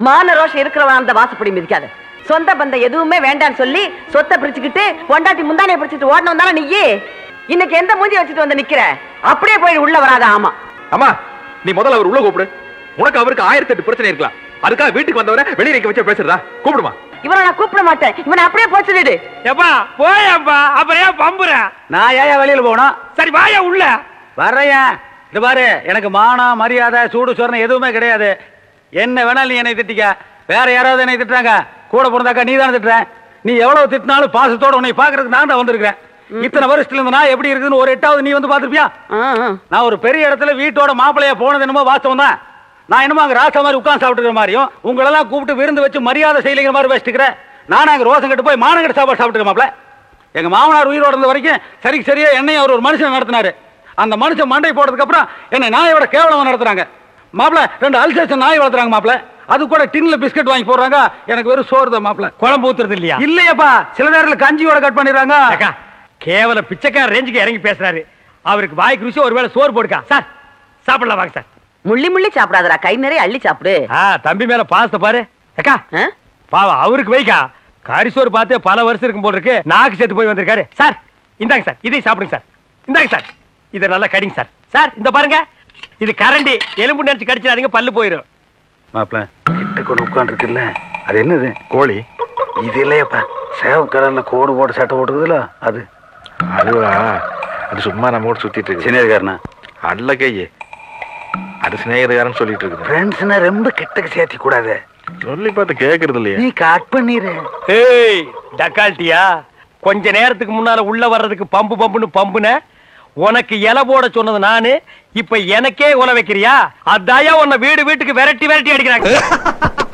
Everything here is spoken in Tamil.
மான ரோஷம் இருக்கிறவன் அந்த வாசப்படி மிதிக்காத சொந்த பந்தம் எதுவுமே வேண்டாம்னு சொல்லி சொத்தை பிரிச்சுக்கிட்டு பொண்டாட்டி முந்தானைய பிரிச்சுட்டு ஓடணும் தானே நீயே இன்னைக்கு எந்த மூஞ்சி வச்சுட்டு வந்து நிக்கிற அப்படியே போய் உள்ள வராத ஆமா அம்மா நீ முதல்ல அவர் உள்ள கூப்பிடு உனக்கு அவருக்கு ஆயிரத்தி எட்டு பிரச்சனை இருக்கலாம் அதுக்காக வீட்டுக்கு வந்தவரை வெளியே நிக்க வச்சு பேசுறதா கூப்பிடுமா இவனை நான் கூப்பிட மாட்டேன் இவனை அப்படியே போய் சொல்லிடு எப்பா போயப்பா அப்புறம் ஏன் பம்புற நான் ஏன் வெளியில போகணும் சரி வாயா உள்ள வர்றேன் இது பாரு எனக்கு மானம் மரியாதை சூடு சொரணை எதுவுமே கிடையாது என்ன வேணாலும் நீ என்னை திட்டிக்க வேற யாராவது என்னை திட்டுறாங்க கூட பிறந்தாக்கா நீ தானே திட்டுற நீ எவ்வளவு திட்டினாலும் பாசத்தோட உன்னை பாக்குறதுக்கு நான் தான் வந்திருக்கிறேன் இத்தனை வருஷத்துல இருந்து நான் எப்படி இருக்குதுன்னு ஒரு எட்டாவது நீ வந்து பாத்திருப்பியா ஆ, ஆ. நான் ஒரு பெரிய இடத்துல வீட்டோட மாப்பிளைய போனது என்னமோ வாஸ்தவம் தான் நான் என்னமோ அங்க ராசா மாதிரி உட்கார்ந்து சாப்பிட்டுக்கிற மாதிரியும் உங்களெல்லாம் கூப்பிட்டு விருந்து வச்சு மரியாதை செய்யலைங்கிற மாதிரி வச்சுக்கிறேன் நான் அங்க ரோசம் கட்டு போய் மானங்கட்டு சாப்பாடு சாப்பிட்டுக்கிற மாப்பிள எங்க மாமனார் உயிரோட இருந்த வரைக்கும் சரிக்கு சரியா என்னையும் அவர் ஒரு மனுஷன் நடத்தினாரு அந்த மனுஷன் மண்டை போட்டதுக்கு அப்புறம் என்னை நாயோட கேவலமா நடத்துறாங்க மாப்பிள ரெண்டு அல்சேஷன் நாய் வளர்த்துறாங்க மாப்பிள அது கூட டின்ல பிஸ்கட் வாங்கி போடுறாங்க எனக்கு வெறும் சோறு தான் மாப்பிள குழம்பு ஊத்துறது இல்லையா இல்லையாப்பா சில நேரத்துல கஞ்சியோட கட் பண்ணிடுறாங்க அக்கா கேவல பிச்சைக்கார ரேஞ்சுக்கு இறங்கி பேசுறாரு அவருக்கு வாய்க்கு ருசி ஒருவேளை சோறு போடுக்கா சார் சாப்பிடலாம் வாங்க சார் முள்ளி முள்ளி சாப்பிடாதடா கை நிறைய அள்ளி சாப்பிடு ஆ தம்பி மேல பாசத்தை பாரு அக்கா ஆ? பாவம் அவருக்கு வைக்கா கரிசோறு பார்த்து பல வருஷம் இருக்கும் போல இருக்கு நாக்கு செத்து போய் வந்திருக்காரு சார் இந்தாங்க சார் இதையும் சாப்பிடுங்க சார் இந்தாங்க சார் இதை நல்லா கடிங்க சார் சார் இந்த பாருங்க இது கரண்டி எலும்பு நினைச்சு கடிச்சிடாதீங்க பல்லு போயிடும் மாப்பிள கிட்ட கொண்டு உட்காந்துருக்குல்ல அது என்னது கோழி இது இல்லையாப்பா சேவ கலர்ல கோடு போட்டு சட்டை போட்டுக்குதுல அது அதுவா அது சும்மா நம்ம கூட சுத்திட்டு இருக்கு சினியர்காரனா அல்ல கையே அது சிநேகிதக்காரன் சொல்லிட்டு இருக்குது ஃப்ரெண்ட்ஸ்னா ரொம்ப கிட்டக்கு சேர்த்தி கூடாது சொல்லி பார்த்து கேக்குறது இல்லையே நீ கட் பண்ணிரு ஏய் டக்கால்ட்டியா கொஞ்ச நேரத்துக்கு முன்னால உள்ள வர்றதுக்கு பம்பு பம்புன்னு பம்புன உனக்கு இலை போட சொன்னது நானு இப்ப எனக்கே உல வைக்கிறியா அதாயா உன்னை வீடு வீட்டுக்கு விரட்டி விரட்டி அடிக்கிறாங்க